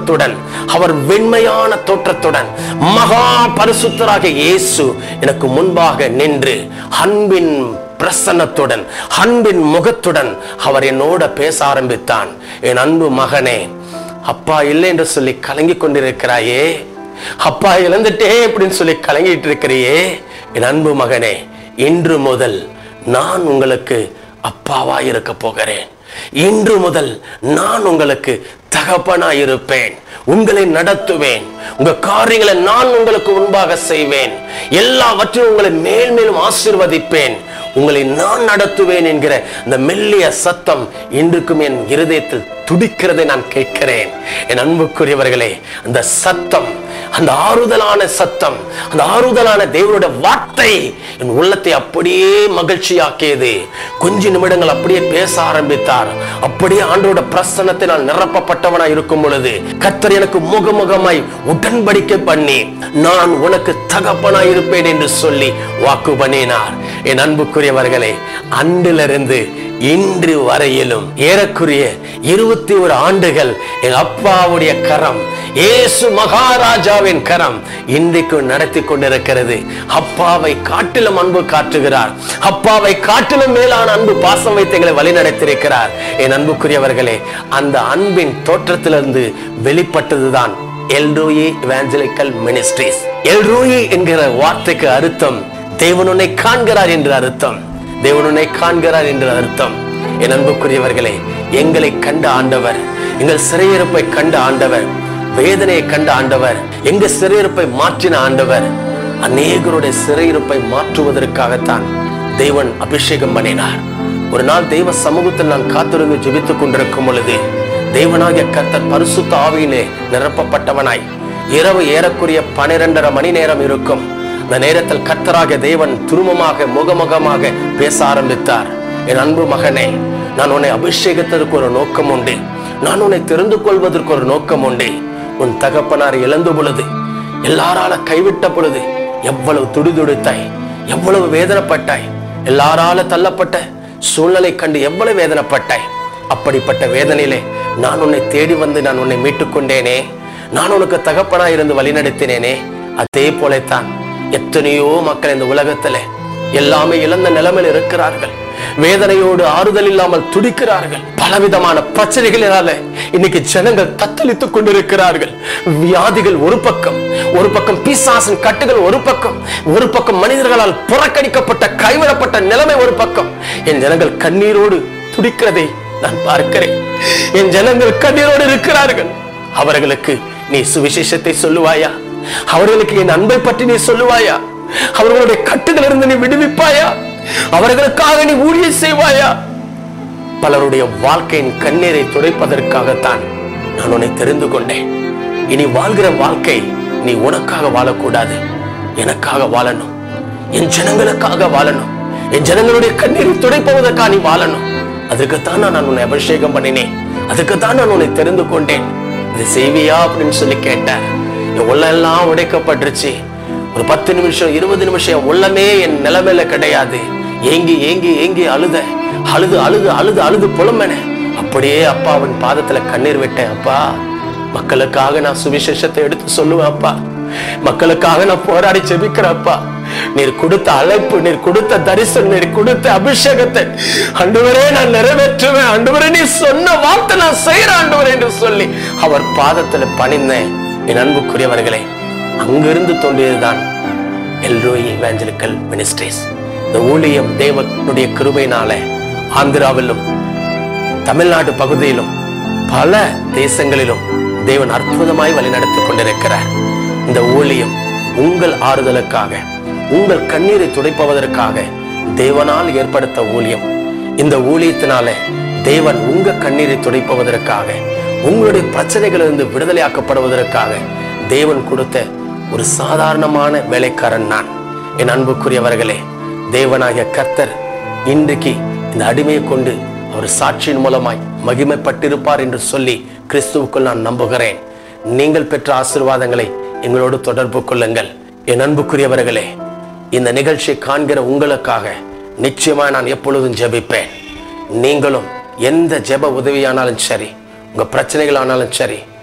தோற்றத்துடன் அவர் வெண்மையான தோற்றத்துடன் மகா பரிசுத்தராக இயேசு எனக்கு முன்பாக நின்று அன்பின் பிரசன்னத்துடன் அன்பின் முகத்துடன் அவர் என்னோட பேச ஆரம்பித்தான் என் அன்பு மகனே அப்பா இல்லை என்று சொல்லி கலங்கி கொண்டிருக்கிறாயே அப்பா இழந்துட்டே அப்படின்னு சொல்லி கலங்கிட்டு இருக்கிறியே என் அன்பு மகனே இன்று முதல் நான் உங்களுக்கு அப்பாவா இருக்க போகிறேன் இன்று முதல் நான் உங்களுக்கு தகப்பனா இருப்பேன் உங்களை நடத்துவேன் உங்க காரியங்களை நான் உங்களுக்கு முன்பாக செய்வேன் எல்லாவற்றையும் உங்களை மேல் மேலும் ஆசீர்வதிப்பேன் உங்களை நான் நடத்துவேன் என்கிற அந்த மெல்லிய சத்தம் இன்றுக்கும் என் இருதயத்தில் துடிக்கிறதை நான் கேட்கிறேன் என் அன்புக்குரியவர்களே அந்த சத்தம் அந்த ஆறுதலான சத்தம் அந்த ஆறுதலான தேவனுடைய வார்த்தை என் உள்ளத்தை அப்படியே மகிழ்ச்சியாக்கியது கொஞ்ச நிமிடங்கள் அப்படியே பேச ஆரம்பித்தார் அப்படியே ஆண்டோட பிரசன்னத்தை நான் நிரப்பப்பட்டவனாய் இருக்கும் பொழுது கர்த்தர் எனக்கு முகமுகமாய் உடன்படிக்கை பண்ணி நான் உனக்கு தகப்பனாய் இருப்பேன் என்று சொல்லி வாக்கு பண்ணினார் என் அன்புக்குரியவர்களே அன்றிலிருந்து இன்று வரையிலும் ஏறக்குறைய இருபத்தி ஒரு ஆண்டுகள் என் அப்பாவுடைய கரம் இயேசு மகாராஜாவின் கரம் இன்றைக்கு நடத்தி கொண்டிருக்கிறது அப்பாவை காட்டிலும் அன்பு காட்டுகிறார் அப்பாவை காட்டிலும் மேலான அன்பு பாசம் வைத்து எங்களை வழி நடத்தியிருக்கிறார் என் அன்புக்குரியவர்களே அந்த அன்பின் தோற்றத்திலிருந்து வெளிப்பட்டதுதான் எல்ரோயி இவாஞ்சலிக்கல் மினிஸ்ட்ரிஸ் எல்ரோயி என்கிற வார்த்தைக்கு அர்த்தம் தேவன் உன்னை காண்கிறார் என்று அர்த்தம் தேவன் உன்னை காண்கிறார் என்று அர்த்தம் என் அன்புக்குரியவர்களே எங்களை கண்ட ஆண்டவர் எங்கள் சிறையிருப்பை கண்ட ஆண்டவர் வேதனையை கண்ட ஆண்டவர் எங்க சிறையிருப்பை மாற்றின ஆண்டவர் அநேகருடைய சிறையிருப்பை மாற்றுவதற்காகத்தான் தேவன் அபிஷேகம் பண்ணினார் ஒரு நாள் தெய்வ சமூகத்தில் நான் காத்திருந்து ஜெபித்துக் கொண்டிருக்கும் பொழுது தேவனாகிய கர்த்தர் பரிசுத்த ஆவியிலே நிரப்பப்பட்டவனாய் இரவு ஏறக்குறைய பனிரெண்டரை மணி நேரம் இருக்கும் அந்த நேரத்தில் கர்த்தராகிய தேவன் துருமமாக முகமுகமாக பேச ஆரம்பித்தார் என் அன்பு மகனே நான் உன்னை அபிஷேகத்திற்கு ஒரு நோக்கம் உண்டு நான் உன்னை தெரிந்து கொள்வதற்கு ஒரு நோக்கம் உண்டு உன் தகப்பனார் இழந்த பொழுது எல்லாரால கைவிட்ட பொழுது எவ்வளவு துடிதுடித்தாய் எவ்வளவு வேதனைப்பட்டாய் எல்லாரால தள்ளப்பட்ட சூழ்நிலை கண்டு எவ்வளவு வேதனைப்பட்டாய் அப்படிப்பட்ட வேதனையிலே நான் உன்னை தேடி வந்து நான் உன்னை மீட்டுக் கொண்டேனே நான் உனக்கு தகப்பனா இருந்து வழிநடத்தினேனே அதே போலத்தான் எத்தனையோ மக்கள் இந்த உலகத்துல எல்லாமே இழந்த நிலைமையில் இருக்கிறார்கள் வேதனையோடு ஆறுதல் இல்லாமல் துடிக்கிறார்கள் பலவிதமான பிரச்சனைகளினால இன்னைக்கு ஜனங்கள் தத்தளித்துக் கொண்டிருக்கிறார்கள் வியாதிகள் ஒரு பக்கம் ஒரு பக்கம் பிசாசின் கட்டுகள் ஒரு பக்கம் ஒரு பக்கம் மனிதர்களால் புறக்கணிக்கப்பட்ட கைவிடப்பட்ட நிலைமை ஒரு பக்கம் என் ஜனங்கள் கண்ணீரோடு துடிக்கிறதை நான் பார்க்கிறேன் என் ஜனங்கள் கண்ணீரோடு இருக்கிறார்கள் அவர்களுக்கு நீ சுவிசேஷத்தை சொல்லுவாயா அவர்களுக்கு என் அன்பை பற்றி நீ சொல்லுவாயா அவர்களுடைய கட்டுகளிலிருந்து நீ விடுவிப்பாயா அவர்களுக்காக நீ ஊழியம் செய்வாயா பலருடைய வாழ்க்கையின் கண்ணீரை துடைப்பதற்காகத்தான் நான் உன்னை தெரிந்து கொண்டேன் இனி வாழ்கிற வாழ்க்கை நீ உனக்காக வாழக்கூடாது எனக்காக வாழணும் என் ஜனங்களுக்காக வாழணும் என் ஜனங்களுடைய கண்ணீரை துடைப்பதற்காக நீ வாழணும் அதுக்குத்தான் நான் உன்னை அபிஷேகம் பண்ணினேன் அதுக்குத்தான் நான் உன்னை தெரிந்து கொண்டேன் இது செய்வியா அப்படின்னு சொல்லி கேட்டேன் என் உள்ளெல்லாம் உடைக்கப்பட்டுருச்சு ஒரு பத்து நிமிஷம் இருபது நிமிஷம் என் உள்ளமே என் நிலைமையில கிடையாது ஏங்கி ஏங்கி ஏங்கி அழுத அழுது அழுது அழுது அழுது புலம்பென அப்படியே அப்பாவின் பாதத்துல கண்ணீர் விட்டேன் அப்பா மக்களுக்காக நான் சுவிசேஷத்தை எடுத்து சொல்லுவேன் அப்பா மக்களுக்காக நான் போராடி ஜெபிக்கிறேன் அப்பா நீர் கொடுத்த அழைப்பு நீர் கொடுத்த தரிசனம் நீர் கொடுத்த அபிஷேகத்தை அண்டுவரே நான் நிறைவேற்றுவேன் அண்டுவரே நீ சொன்ன வார்த்தை நான் செய்யறேன் ஆண்டவரே என்று சொல்லி அவர் பாதத்துல பணிந்தேன் என் அன்புக்குரியவர்களே அங்கிருந்து தோன்றியதுதான் எல்ரோய் இவாஞ்சலிக்கல் மினிஸ்ட்ரிஸ் இந்த ஊழியம் தேவனுடைய கிருபையினால ஆந்திராவிலும் தமிழ்நாடு பகுதியிலும் பல தேசங்களிலும் தேவன் அற்புதமாய் வழிநடத்திக் கொண்டிருக்கிறார் இந்த ஊழியம் உங்கள் ஆறுதலுக்காக உங்கள் கண்ணீரை துடைப்பதற்காக தேவனால் ஏற்படுத்த ஊழியம் இந்த ஊழியத்தினால தேவன் உங்க கண்ணீரை துடைப்பதற்காக உங்களுடைய பிரச்சனைகளிலிருந்து விடுதலையாக்கப்படுவதற்காக தேவன் கொடுத்த ஒரு சாதாரணமான வேலைக்காரன் நான் என் அன்புக்குரியவர்களே தேவனாகிய கர்த்தர் இன்றைக்கு இந்த அடிமையை கொண்டு அவர் சாட்சியின் மூலமாய் மகிமைப்பட்டிருப்பார் என்று சொல்லி கிறிஸ்துவுக்குள் நான் நம்புகிறேன் நீங்கள் பெற்ற ஆசீர்வாதங்களை எங்களோடு தொடர்பு கொள்ளுங்கள் என் அன்புக்குரியவர்களே இந்த நிகழ்ச்சியை காண்கிற உங்களுக்காக நிச்சயமாக நான் எப்பொழுதும் ஜெபிப்பேன் நீங்களும் எந்த ஜெப உதவியானாலும் சரி உங்க பிரச்சனைகள் ஆனாலும் சரி